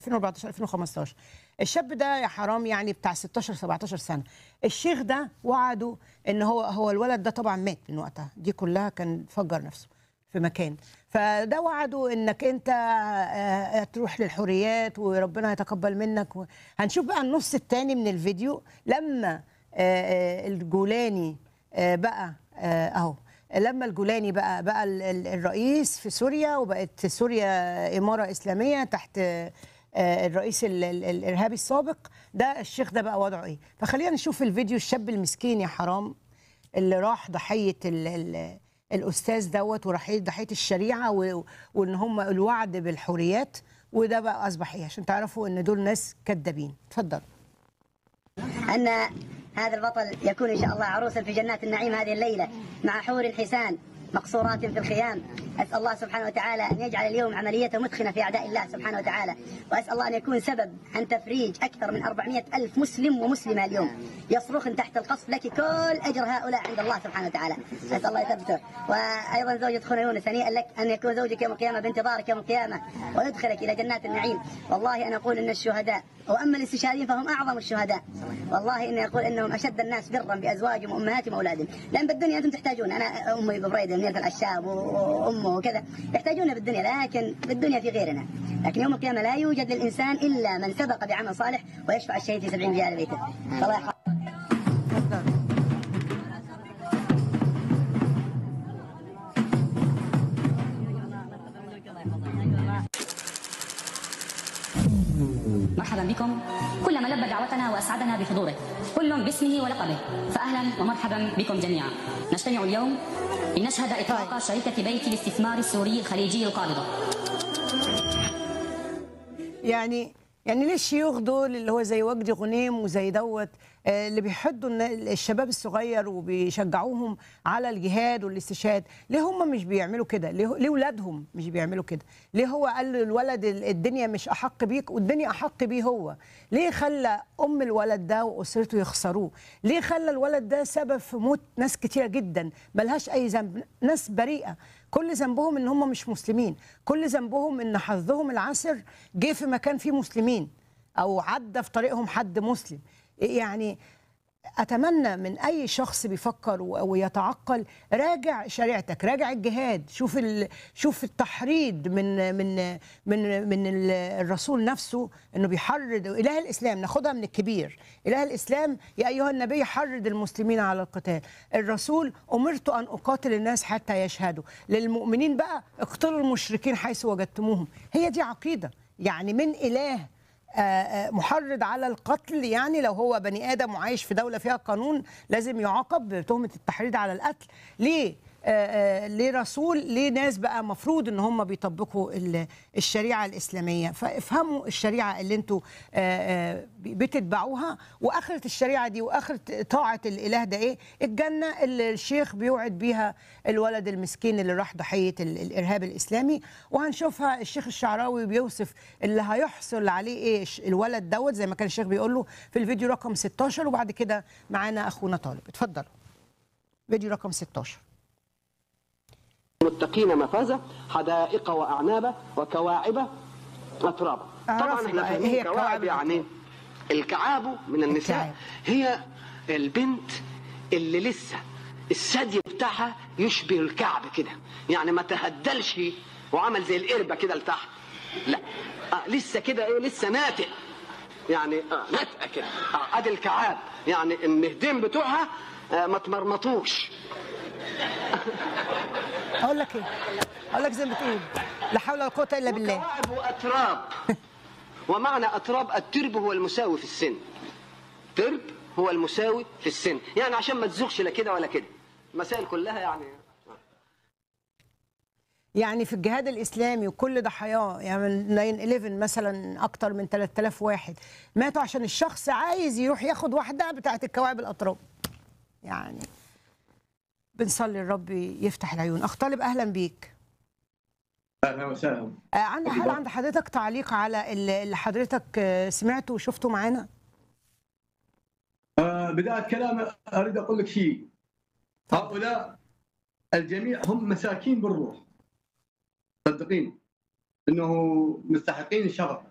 2014 2015 الشاب ده يا حرام يعني بتاع 16 17 سنه الشيخ ده وعده ان هو هو الولد ده طبعا مات من وقتها دي كلها كان فجر نفسه في مكان فده وعده انك انت آه، تروح للحريات وربنا هيتقبل منك و- هنشوف بقى النص الثاني من الفيديو لما آه، آه، الجولاني آه، بقى آه، اهو لما الجولاني بقى بقى ال- ال- الرئيس في سوريا وبقت سوريا إمارة إسلامية تحت آه، الرئيس ال- ال- الإرهابي السابق ده الشيخ ده بقى وضعه إيه فخلينا نشوف الفيديو الشاب المسكين يا حرام اللي راح ضحية ال ال الأستاذ دوت وضحية ضحية الشريعة و- وإن هم الوعد بالحريات وده بقى أصبح إيه عشان تعرفوا إن دول ناس كذابين اتفضل أن هذا البطل يكون إن شاء الله عروسا في جنات النعيم هذه الليلة مع حور حسان مقصورات في الخيام أسأل الله سبحانه وتعالى أن يجعل اليوم عملية مدخنة في أعداء الله سبحانه وتعالى وأسأل الله أن يكون سبب عن تفريج أكثر من 400 ألف مسلم ومسلمة اليوم يصرخن تحت القصف لك كل أجر هؤلاء عند الله سبحانه وتعالى أسأل الله يثبته وأيضا زوجة أخونا يونس هنيئا لك أن يكون زوجك يوم القيامة بانتظارك يوم القيامة ويدخلك إلى جنات النعيم والله أنا أقول أن الشهداء وأما الاستشهادين فهم أعظم الشهداء والله إني أقول أنهم أشد الناس برا بأزواجهم وأمهاتهم وأولادهم لأن بالدنيا أنتم تحتاجون أنا أمي ببريدة من العشاب وأمه وكذا يحتاجون بالدنيا لكن بالدنيا في غيرنا لكن يوم القيامة لا يوجد للإنسان إلا من سبق بعمل صالح ويشفع الشهيد في سبعين ريال بيته الله يحفظ اتفضل مرحبا بكم كلما لبى دعوتنا واسعدنا بحضوره كل باسمه ولقبه فاهلا ومرحبا بكم جميعا نجتمع اليوم لنشهد اطلاق شركه بيت الاستثمار السوري الخليجي القابضه يعني يعني ليه الشيوخ دول اللي هو زي وجدي غنيم وزي دوت آه، اللي بيحدوا النا- الشباب الصغير وبيشجعوهم على الجهاد والاستشهاد ليه هم مش بيعملوا كده ليه ليه ولادهم مش بيعملوا كده ليه هو قال للولد ال- الدنيا مش احق بيك والدنيا احق بيه هو ليه خلى ام الولد ده واسرته يخسروه ليه خلى الولد ده سبب في موت ناس كتيره جدا ملهاش اي ذنب ناس بريئه كل ذنبهم ان هم مش مسلمين كل ذنبهم ان حظهم العسر جه في مكان فيه مسلمين او عدى في طريقهم حد مسلم يعني اتمنى من اي شخص بيفكر و- ويتعقل راجع شريعتك راجع الجهاد شوف ال... شوف التحريض من من من من ال- الرسول نفسه انه بيحرض اله الاسلام ناخدها من الكبير اله الاسلام يا ايها النبي حرض المسلمين على القتال الرسول امرت ان اقاتل الناس حتى يشهدوا للمؤمنين بقى اقتلوا المشركين حيث وجدتموهم هي دي عقيده يعني من اله آه، آه، محرض على القتل يعني لو هو بني ادم وعايش في دوله فيها قانون لازم يعاقب بتهمه التحريض على القتل ليه آه، آه، ليه رسول ليه ناس بقى مفروض ان هم بيطبقوا ال- الشريعه الاسلاميه فافهموا الشريعه اللي انتوا آه، آه، بتتبعوها واخره الشريعه دي واخره طاعه الاله ده ايه الجنه اللي الشيخ بيوعد بيها الولد المسكين اللي راح ضحيه ال- الارهاب الاسلامي وهنشوفها الشيخ الشعراوي بيوصف اللي هيحصل عليه ايه الش- الولد دوت زي ما كان الشيخ بيقول له في الفيديو رقم 16 وبعد كده معانا اخونا طالب اتفضلوا فيديو رقم 16 متقين مفازة حدائق وأعناب وكواعب أترابا أعرف طبعا احنا بقى، فاهمين هي كواعب كواعب يعني الكعاب من النساء الكعاب. هي البنت اللي لسه الثدي بتاعها يشبه الكعب كده يعني ما تهدلش وعمل زي القربة كده لتحت لا آه لسه كده ايه لسه ناتئ يعني آه ناتئه كده آه ادي الكعاب يعني النهدين بتوعها آه ما تمرمطوش اقول لك ايه اقول لك زي ما بتقول لا حول ولا قوه الا بالله وكواعب وأتراب ومعنى أتراب الترب هو المساوي في السن ترب هو المساوي في السن يعني عشان ما تزوغش لا كده ولا كده المسائل كلها يعني يعني في الجهاد الاسلامي وكل ضحاياه يعني من 9 مثلا اكتر من 3000 واحد ماتوا عشان الشخص عايز يروح ياخد واحده بتاعت الكواعب الاطراب يعني بنصلي الرب يفتح العيون اخ طالب اهلا بيك اهلا وسهلا آه، عند هل عند حضرتك تعليق على اللي اللي حضرتك آه، سمعته وشفته معانا آه بدايه كلامي اريد اقول لك شيء هؤلاء الجميع هم مساكين بالروح صدقين انه مستحقين الشرف